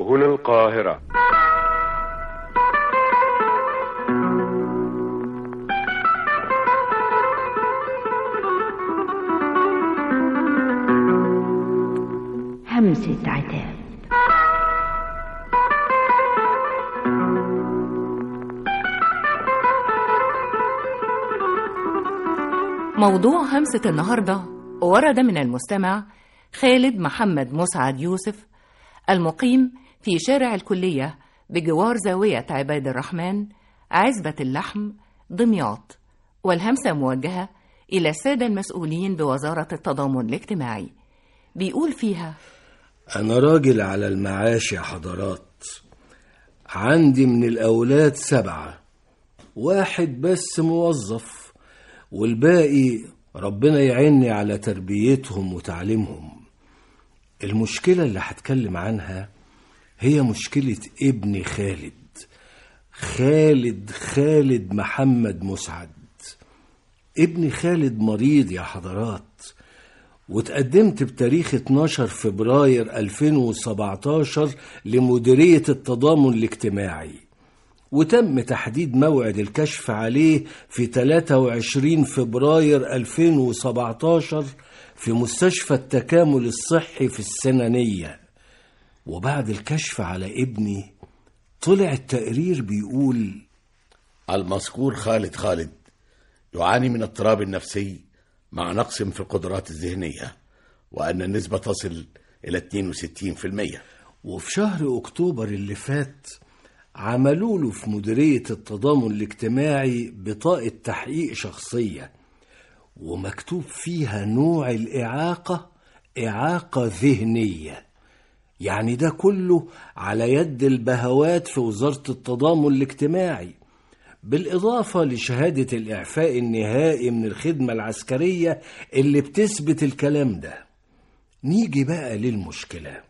هنا القاهرة همسة عتاب موضوع همسة النهاردة ورد من المستمع خالد محمد مسعد يوسف المقيم في شارع الكلية بجوار زاوية عباد الرحمن عزبة اللحم دمياط والهمسة موجهة إلى السادة المسؤولين بوزارة التضامن الاجتماعي بيقول فيها أنا راجل على المعاش يا حضرات عندي من الأولاد سبعة واحد بس موظف والباقي ربنا يعيني على تربيتهم وتعليمهم المشكلة اللي هتكلم عنها هي مشكلة ابني خالد خالد خالد محمد مسعد ابني خالد مريض يا حضرات وتقدمت بتاريخ 12 فبراير 2017 لمديرية التضامن الاجتماعي وتم تحديد موعد الكشف عليه في 23 فبراير 2017 في مستشفى التكامل الصحي في السنانية وبعد الكشف على ابني طلع التقرير بيقول المذكور خالد خالد يعاني من اضطراب نفسي مع نقص في القدرات الذهنية وأن النسبة تصل إلى 62% وفي شهر أكتوبر اللي فات عملوا له في مديرية التضامن الاجتماعي بطاقة تحقيق شخصية ومكتوب فيها نوع الإعاقة إعاقة ذهنية يعني ده كله على يد البهوات في وزارة التضامن الاجتماعي بالإضافة لشهادة الإعفاء النهائي من الخدمة العسكرية اللي بتثبت الكلام ده نيجي بقى للمشكلة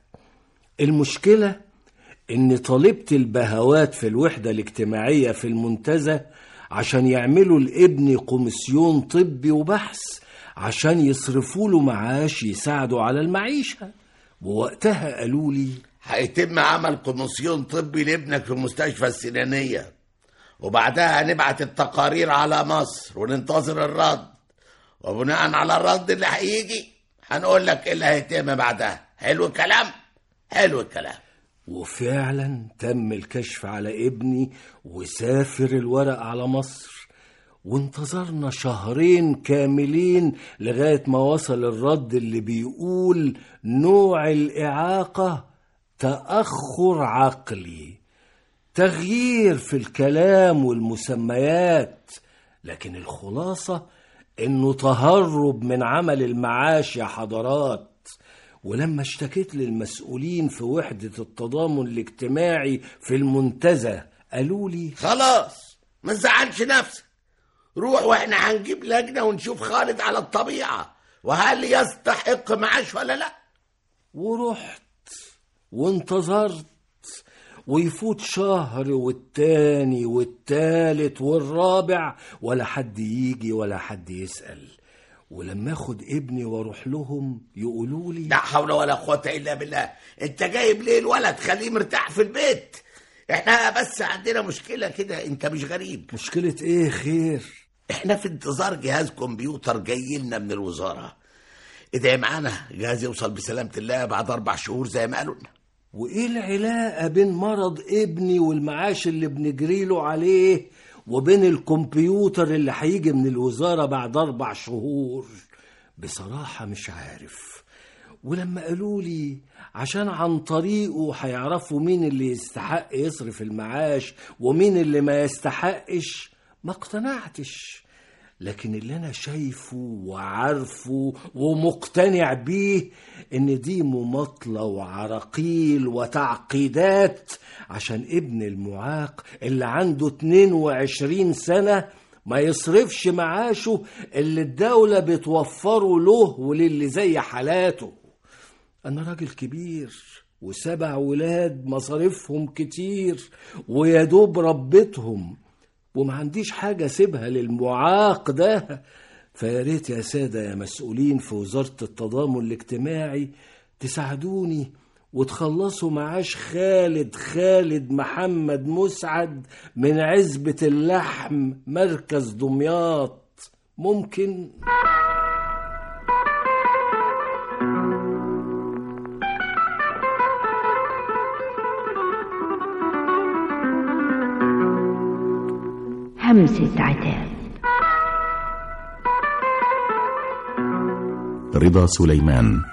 المشكلة إن طالبت البهوات في الوحدة الاجتماعية في المنتزه عشان يعملوا لابني كوميسيون طبي وبحث عشان يصرفوا له معاش يساعده على المعيشة ووقتها قالوا لي هيتم عمل كوميسيون طبي لابنك في المستشفى السنانية وبعدها هنبعت التقارير على مصر وننتظر الرد وبناء على الرد اللي هيجي هنقول لك ايه اللي هيتم بعدها حلو الكلام حلو الكلام وفعلا تم الكشف على ابني وسافر الورق على مصر وانتظرنا شهرين كاملين لغاية ما وصل الرد اللي بيقول نوع الإعاقة تأخر عقلي تغيير في الكلام والمسميات لكن الخلاصة إنه تهرب من عمل المعاش يا حضرات ولما اشتكيت للمسؤولين في وحدة التضامن الاجتماعي في المنتزه قالوا لي خلاص ما تزعلش نفسك روح واحنا هنجيب لجنة ونشوف خالد على الطبيعة وهل يستحق معاش ولا لا ورحت وانتظرت ويفوت شهر والتاني والتالت والرابع ولا حد يجي ولا حد يسأل ولما اخد ابني واروح لهم يقولوا لي لا حول ولا قوة إلا بالله أنت جايب ليه الولد خليه مرتاح في البيت احنا بس عندنا مشكلة كده أنت مش غريب مشكلة ايه خير احنا في انتظار جهاز كمبيوتر جاي لنا من الوزارة ادعي معانا جهاز يوصل بسلامة الله بعد أربع شهور زي ما قالوا لنا وايه العلاقة بين مرض ابني والمعاش اللي بنجري له عليه وبين الكمبيوتر اللي هيجي من الوزارة بعد أربع شهور بصراحة مش عارف ولما قالوا لي عشان عن طريقه هيعرفوا مين اللي يستحق يصرف المعاش ومين اللي ما يستحقش ما اقتنعتش لكن اللي انا شايفه وعارفه ومقتنع بيه ان دي مماطله وعراقيل وتعقيدات عشان ابن المعاق اللي عنده 22 سنه ما يصرفش معاشه اللي الدوله بتوفره له وللي زي حالاته انا راجل كبير وسبع ولاد مصاريفهم كتير ويدوب ربتهم وما عنديش حاجة سيبها للمعاق ده فيا ريت يا سادة يا مسؤولين في وزارة التضامن الاجتماعي تساعدوني وتخلصوا معاش خالد خالد محمد مسعد من عزبة اللحم مركز دمياط ممكن همسة عتاب رضا سليمان